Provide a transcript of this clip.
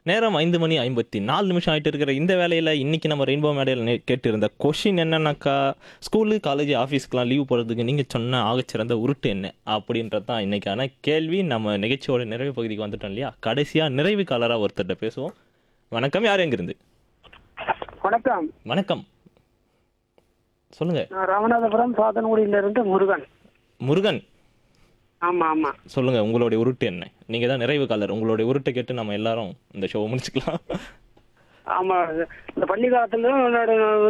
நேரம் ஐந்து மணி ஐம்பத்தி நாலு நிமிஷம் ஆயிட்டு இருக்கிற இந்த வேலையில் இன்னைக்கு நம்ம ரெயின்போ மேடையில் நே- கேட்டிருந்த கொஷின் என்னன்னாக்கா ஸ்கூலு காலேஜ் ஆஃபீஸ்க்கெலாம் லீவ் போடுறதுக்கு நீங்கள் சொன்ன ஆகச்சிறந்த உருட்டு என்ன அப்படின்றது தான் இன்னைக்கான கேள்வி நம்ம நிகழ்ச்சியோட நிறைவு பகுதிக்கு வந்துட்டோம் இல்லையா கடைசியாக நிறைவு காலராக ஒருத்தர்கிட்ட பேசுவோம் வணக்கம் யார் எங்கிருந்து வணக்கம் வணக்கம் சொல்லுங்க நான் ராமநாதபுரம் சாத்தன்குடியில இருந்து முருகன் முருகன் ஆமா ஆமா சொல்லுங்க உங்களுடைய உருட்டு என்ன நீங்க தான் நிறைவு காலர் உங்களுடைய உருட்டை கேட்டு நம்ம எல்லாரும் இந்த ஷோவை முடிச்சுக்கலாம் ஆமா இந்த பள்ளி காலத்துல